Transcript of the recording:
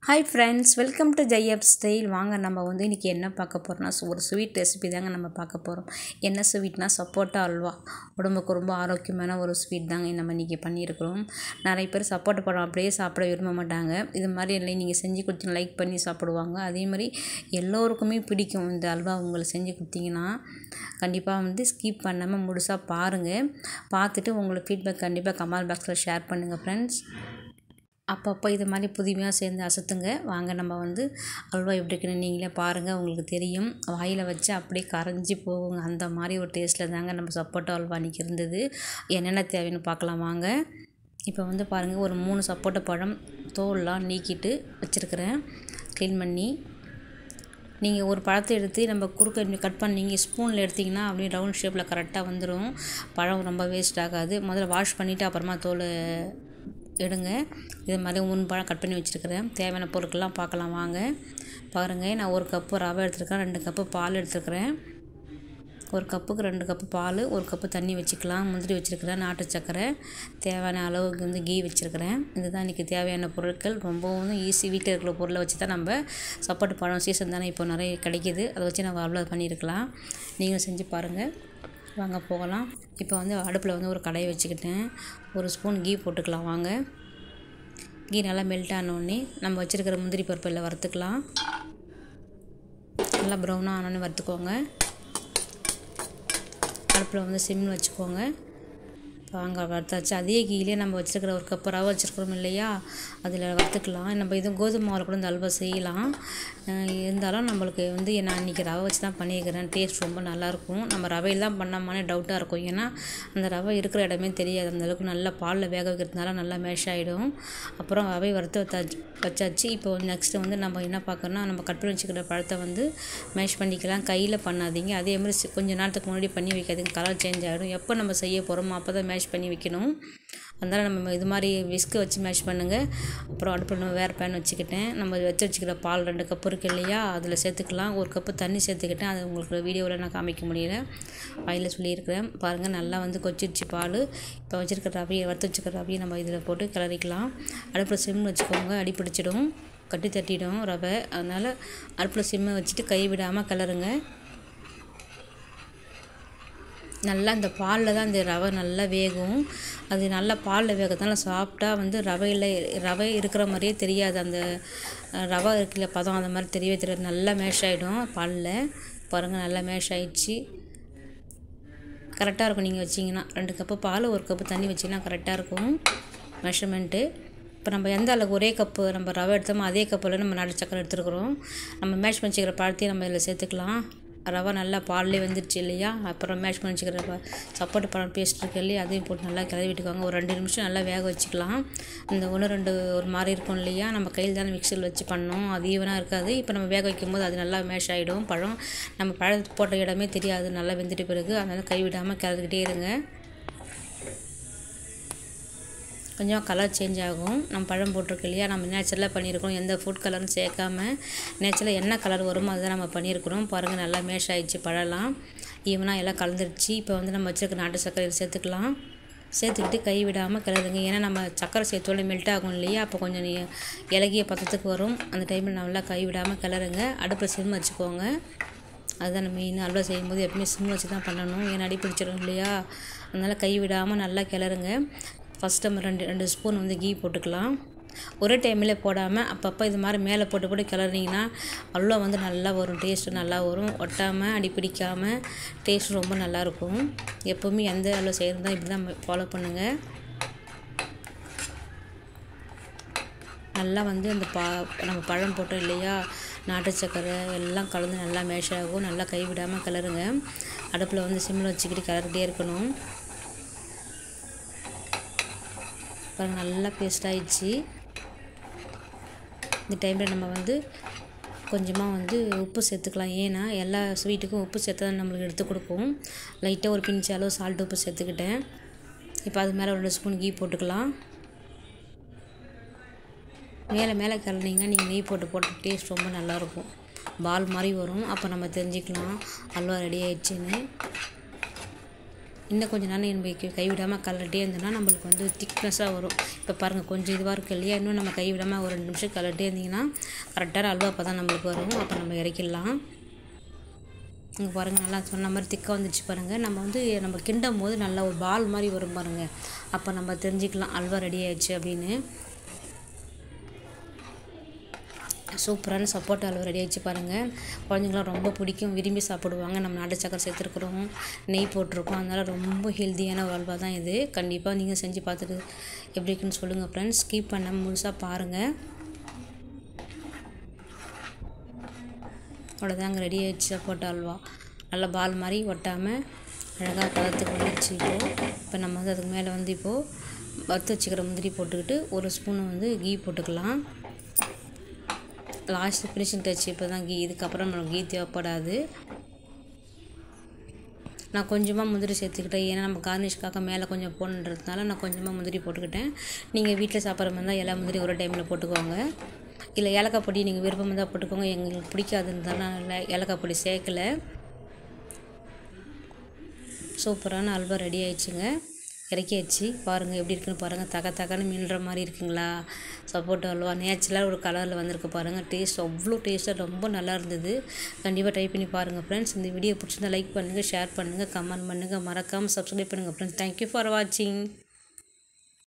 hi friends welcome to ஜெயப் style வாங்க நம்ம வந்து இன்றைக்கி என்ன பார்க்க போகிறோம்னா ஒரு ஸ்வீட் ரெசிபி தாங்க நம்ம பார்க்க போகிறோம் என்ன ஸ்வீட்னா சப்போட்டா அல்வா உடம்புக்கு ரொம்ப ஆரோக்கியமான ஒரு ஸ்வீட் தாங்க நம்ம இன்றைக்கி பண்ணியிருக்கிறோம் நிறைய பேர் சப்போட்டா பழம் அப்படியே சாப்பிட விரும்ப மாட்டாங்க இது மாதிரி இல்லை நீங்கள் செஞ்சு கொடுத்து லைக் பண்ணி சாப்பிடுவாங்க அதே மாதிரி எல்லோருக்குமே பிடிக்கும் இந்த அல்வா உங்களை செஞ்சு கொடுத்தீங்கன்னா கண்டிப்பாக வந்து ஸ்கிப் பண்ணாமல் முழுசாக பாருங்கள் பார்த்துட்டு உங்களுக்கு ஃபீட்பேக் கண்டிப்பாக கமெண்ட் பாக்ஸில் ஷேர் பண்ணுங்கள் ஃப்ரெண்ட்ஸ் அப்பப்போ இது மாதிரி புதுமையாக சேர்ந்து அசத்துங்க வாங்க நம்ம வந்து அல்வா எப்படி இருக்குன்னு நீங்களே பாருங்கள் உங்களுக்கு தெரியும் வாயில் வச்சு அப்படியே கரைஞ்சி போகுங்க அந்த மாதிரி ஒரு டேஸ்ட்டில் தாங்க நம்ம சப்போட்டா அல்வா அன்றைக்கி இருந்தது என்னென்ன தேவைன்னு பார்க்கலாம் வாங்க இப்போ வந்து பாருங்கள் ஒரு மூணு சப்போட்டா பழம் தோல்லாம் நீக்கிட்டு வச்சுருக்கிறேன் க்ளீன் பண்ணி நீங்கள் ஒரு பழத்தை எடுத்து நம்ம குறுக்க கட் பண்ணி ஸ்பூனில் எடுத்திங்கன்னா அப்படியே ரவுண்ட் ஷேப்பில் கரெக்டாக வந்துடும் பழம் ரொம்ப வேஸ்ட் ஆகாது முதல்ல வாஷ் பண்ணிவிட்டு அப்புறமா தோல் எடுங்க இது மாதிரி மூணு பழம் கட் பண்ணி வச்சுருக்கிறேன் தேவையான பொருட்கள்லாம் பார்க்கலாம் வாங்க பாருங்கள் நான் ஒரு கப்பு ரவை எடுத்துருக்கேன் ரெண்டு கப்பு பால் எடுத்துருக்கிறேன் ஒரு கப்புக்கு ரெண்டு கப்பு பால் ஒரு கப்பு தண்ணி வச்சுக்கலாம் முந்திரி வச்சுருக்கிறேன் நாட்டு சக்கரை தேவையான அளவுக்கு வந்து கீ வச்சுருக்கிறேன் இதுதான் இன்றைக்கி தேவையான பொருட்கள் ரொம்பவும் ஈஸி வீட்டில் இருக்கிற பொருளை வச்சு தான் நம்ம சப்பாட்டு பழம் சீசன் தானே இப்போ நிறைய கிடைக்கிது அதை வச்சு நம்ம அவ்வளோ பண்ணியிருக்கலாம் நீங்களும் செஞ்சு பாருங்கள் வாங்க போகலாம் இப்போ வந்து அடுப்பில் வந்து ஒரு கடாயை வச்சுக்கிட்டேன் ஒரு ஸ்பூன் கீ போட்டுக்கலாம் வாங்க கீ நல்லா மெல்ட் ஆனோடனே நம்ம வச்சுருக்கிற முந்திரி பருப்பில் வறுத்துக்கலாம் நல்லா ப்ரௌனாக ஆனோன்னு வறுத்துக்கோங்க அடுப்பில் வந்து சிம்மில் வச்சுக்கோங்க வாங்க வறுத்தாச்சு அதே கீழே நம்ம வச்சுருக்கிற ஒரு கப்பு ரவை வச்சுருக்கிறோம் இல்லையா அதில் வறுத்துக்கலாம் நம்ம இதுவும் கோதுமை மாவில் கூட இந்த அல்வா செய்யலாம் இருந்தாலும் நம்மளுக்கு வந்து நான் இன்றைக்கி ரவை வச்சு தான் பண்ணியிருக்கிறேன் டேஸ்ட் ரொம்ப நல்லாயிருக்கும் நம்ம ரவையில் தான் பண்ணாமானே டவுட்டாக இருக்கும் ஏன்னா அந்த ரவை இருக்கிற இடமே தெரியாது அந்தளவுக்கு நல்லா பாலில் வேக வைக்கிறதுனால நல்லா மேஷ் ஆகிடும் அப்புறம் ரவை வறுத்து வச்சாச்சு வச்சாச்சு இப்போ நெக்ஸ்ட்டு வந்து நம்ம என்ன பார்க்கணும்னா நம்ம கட் பண்ணி வச்சுக்கிற பழத்தை வந்து மேஷ் பண்ணிக்கலாம் கையில் பண்ணாதீங்க அதே மாதிரி கொஞ்சம் நேரத்துக்கு முன்னாடி பண்ணி வைக்காதீங்க கலர் சேஞ்ச் ஆகிடும் எப்போ நம்ம செய்ய போகிறோமோ அப்போ தான் மேஷ் பண்ணி வைக்கணும் அதனால் நம்ம இது மாதிரி விஸ்க்கு வச்சு மேஷ் பண்ணுங்கள் அப்புறம் அடுப்பில் நம்ம வேறு பேன் வச்சுக்கிட்டேன் நம்ம வச்சு வச்சுக்கிற பால் ரெண்டு கப்பு இருக்குது இல்லையா அதில் சேர்த்துக்கலாம் ஒரு கப்பு தண்ணி சேர்த்துக்கிட்டேன் அது உங்களுக்கு வீடியோவில் நான் காமிக்க முடியல வாயில் சொல்லியிருக்கிறேன் பாருங்கள் நல்லா வந்து கொச்சிடுச்சு பால் இப்போ வச்சுருக்கிற ரவியை வறுத்து வச்சுக்கிற ரவியை நம்ம இதில் போட்டு கிளறிக்கலாம் அடுப்பில் சிம் வச்சுக்கோங்க அடி பிடிச்சிடும் கட்டி தட்டிடும் ரவை அதனால் அடுப்பில் சிம்மை வச்சுட்டு கை விடாமல் கிளறுங்க நல்லா இந்த பாலில் தான் இந்த ரவை நல்லா வேகும் அது நல்லா பாலில் வேகிறதுனால சாப்பிட்டா வந்து ரவையில் ரவை இருக்கிற மாதிரியே தெரியாது அந்த ரவை இருக்குல்ல பதம் அந்த மாதிரி தெரியவே தெரியாது நல்லா மேஷ் ஆகிடும் பாலில் பாருங்கள் நல்லா மேஷ் ஆகிடுச்சு கரெக்டாக இருக்கும் நீங்கள் வச்சிங்கன்னா ரெண்டு கப்பு பால் ஒரு கப்பு தண்ணி வச்சிங்கன்னா கரெக்டாக இருக்கும் மெஷர்மெண்ட்டு இப்போ நம்ம எந்த அளவுக்கு ஒரே கப்பு நம்ம ரவை எடுத்தோமோ அதே கப்பில் நம்ம நாட்டு சக்கரை எடுத்துருக்குறோம் நம்ம மேஷ் பண்ணிச்சிக்கிற பழத்தையும் நம்ம இதில் சேர்த்துக்கலாம் ரவை நல்லா பால்லே வந்துடுச்சு இல்லையா அப்புறம் மேஷ் பண்ணி வச்சுக்கிற சப்போட்டா பழம் பேஸ்ட் இருக்கு இல்லையா அதையும் போட்டு நல்லா கிளறி விட்டுக்கோங்க ஒரு ரெண்டு நிமிஷம் நல்லா வேக வச்சுக்கலாம் இந்த ஒன்று ரெண்டு ஒரு மாதிரி இருக்கும் இல்லையா நம்ம கையில் தானே மிக்சியில் வச்சு பண்ணோம் அது ஈவனாக இருக்காது இப்போ நம்ம வேக வைக்கும் போது அது நல்லா மேஷ் ஆகிடும் பழம் நம்ம பழம் போட்ட இடமே தெரியாது நல்லா வெந்துட்டு பிறகு அதனால் கைவிடாமல் கிளறிக்கிட்டே இருங்க கொஞ்சம் கலர் சேஞ்ச் ஆகும் நம்ம பழம் போட்டிருக்கு இல்லையா நம்ம நேச்சுரலாக பண்ணியிருக்கோம் எந்த ஃபுட் கலரும் சேர்க்காம நேச்சுரலாக என்ன கலர் வருமோ அதுதான் நம்ம பண்ணியிருக்கிறோம் பாருங்கள் நல்லா மேஷ் ஆகிடுச்சு பழம்லாம் ஈவனாக எல்லாம் கலந்துருச்சு இப்போ வந்து நம்ம வச்சுருக்க நாட்டு சர்க்கரை சேர்த்துக்கலாம் சேர்த்துக்கிட்டு கை விடாமல் கிளறுங்க ஏன்னா நம்ம சக்கரை சேர்த்தோட மெல்ட் ஆகும் இல்லையா அப்போ கொஞ்சம் இலகிய பதத்துக்கு வரும் அந்த டைமில் நல்லா கை விடாமல் கிளறுங்க அடுப்பில் சிம் வச்சுக்கோங்க அதுதான் மெயின் அல்வா செய்யும்போது எப்பவுமே சிம் வச்சு தான் பண்ணணும் ஏன்னா அடி பிடிச்சிடும் இல்லையா அதனால் கை விடாமல் நல்லா கிளறுங்க ஃபஸ்ட் நம்ம ரெண்டு ரெண்டு ஸ்பூன் வந்து கீ போட்டுக்கலாம் ஒரே டைமில் போடாமல் அப்பப்போ இது மாதிரி மேலே போட்டு போட்டு கிளறினீங்கன்னா அல்வா வந்து நல்லா வரும் டேஸ்ட்டு நல்லா வரும் ஒட்டாமல் அடி பிடிக்காமல் டேஸ்ட் ரொம்ப நல்லாயிருக்கும் எப்போவுமே எந்த அல்வா செய்கிறதா இப்படி தான் ஃபாலோ பண்ணுங்கள் நல்லா வந்து அந்த பா நம்ம பழம் போட்டோம் இல்லையா நாட்டு சக்கரை எல்லாம் கலந்து நல்லா மேஷ் ஆகும் நல்லா கைவிடாமல் கிளறுங்க அடுப்பில் வந்து சிம்மில் வச்சுக்கிட்டு கிளறிட்டே இருக்கணும் பாருங்கள் நல்லா பேஸ்ட் ஆயிடுச்சு இந்த டைமில் நம்ம வந்து கொஞ்சமாக வந்து உப்பு சேர்த்துக்கலாம் ஏன்னா எல்லா ஸ்வீட்டுக்கும் உப்பு சேர்த்தா தான் நம்மளுக்கு எடுத்து கொடுக்கும் லைட்டாக ஒரு பிஞ்சு அளவு சால்ட் உப்பு சேர்த்துக்கிட்டேன் இப்போ அது மேலே ஒரு ரெண்டு ஸ்பூன் கீ போட்டுக்கலாம் மேலே மேலே கிளறினீங்கன்னா நீங்கள் நெய் போட்டு போட்ட டேஸ்ட் ரொம்ப நல்லாயிருக்கும் பால் மாதிரி வரும் அப்போ நம்ம தெரிஞ்சுக்கலாம் அல்வா ரெடி ஆயிடுச்சுன்னு இன்னும் கொஞ்சம் நேரம் நம்ம கை- கைவிடாமல் கலட்டே இருந்தோம்னா நம்மளுக்கு வந்து திக்னஸாக வரும் இப்போ பாருங்கள் கொஞ்சம் இதுவாக இருக்கு இல்லையா இன்னும் நம்ம கைவிடாமல் ஒரு ரெண்டு நிமிஷம் கலட்டே இருந்தீங்கன்னா கரெக்டான அல்வா அப்போ தான் நம்மளுக்கு வரும் அப்போ நம்ம இறக்கிடலாம் இங்கே பாருங்கள் நல்லா சொன்ன மாதிரி திக்காக வந்துச்சு பாருங்கள் நம்ம வந்து நம்ம கிண்டும் போது நல்லா ஒரு பால் மாதிரி வரும் பாருங்கள் அப்போ நம்ம தெரிஞ்சுக்கலாம் அல்வா ரெடி ஆயிடுச்சு அப்படின்னு சூப்பரான சப்போட்டா அல்வா ரெடி ஆயிடுச்சு பாருங்கள் குழந்தைங்களாம் ரொம்ப பிடிக்கும் விரும்பி சாப்பிடுவாங்க நம்ம நாட்டு சக்கரை சேர்த்துருக்குறோம் நெய் போட்டிருக்கோம் அதனால் ரொம்ப ஹெல்த்தியான ஒரு அல்வா தான் இது கண்டிப்பாக நீங்கள் செஞ்சு பார்த்துட்டு எப்படி இருக்குன்னு சொல்லுங்கள் ஃப்ரெண்ட்ஸ் ஸ்கிப் பண்ண முழுசாக பாருங்கள் அவ்வளோதாங்க ரெடி ஆயிடுச்சு சப்போட்டா அல்வா நல்லா பால் மாதிரி ஒட்டாமல் அழகாக பதத்துக்கு வந்துடுச்சு இப்போது இப்போ நம்ம வந்து அதுக்கு மேலே வந்து இப்போது வறுத்து வச்சுக்கிற முந்திரி போட்டுக்கிட்டு ஒரு ஸ்பூன் வந்து கீ போட்டுக்கலாம் லாஸ்ட் ஃபினிஷிங் டச் இப்போ தான் கீ இதுக்கப்புறம் நம்மளுக்கு கீ தேவைப்படாது நான் கொஞ்சமாக முந்திரி சேர்த்துக்கிட்டேன் ஏன்னா நம்ம கார்னிஷ்காக மேலே கொஞ்சம் போடணுன்றதுனால நான் கொஞ்சமாக முந்திரி போட்டுக்கிட்டேன் நீங்கள் வீட்டில் சாப்பிட்ற மாதிரி இருந்தால் எல்லா முந்திரி ஒரு டைமில் போட்டுக்கோங்க இல்லை ஏலக்காய் பொடி நீங்கள் விருப்பம் இருந்தால் போட்டுக்கோங்க எங்களுக்கு பிடிக்காதுன்னு தான் நான் இல்லை ஏலக்காய் பொடி சேர்க்கலை சூப்பரான அல்வா ரெடி ஆயிடுச்சுங்க இறக்கியாச்சு பாருங்கள் எப்படி இருக்குன்னு பாருங்கள் தக தகன்னு மின்னுற மாதிரி இருக்குங்களா சப்போட்டா அல்வா நேச்சுரலாக ஒரு கலரில் வந்திருக்கு பாருங்கள் டேஸ்ட் அவ்வளோ டேஸ்ட்டாக ரொம்ப நல்லா இருந்தது கண்டிப்பாக ட்ரை பண்ணி பாருங்கள் ஃப்ரெண்ட்ஸ் இந்த வீடியோ பிடிச்சிருந்தா லைக் பண்ணுங்கள் ஷேர் பண்ணுங்கள் கமெண்ட் பண்ணுங்கள் மறக்காமல் சப்ஸ்கிரைப் பண்ணுங்கள் ஃப்ரெண்ட்ஸ் தேங்க்யூ ஃபார் வாட்சிங்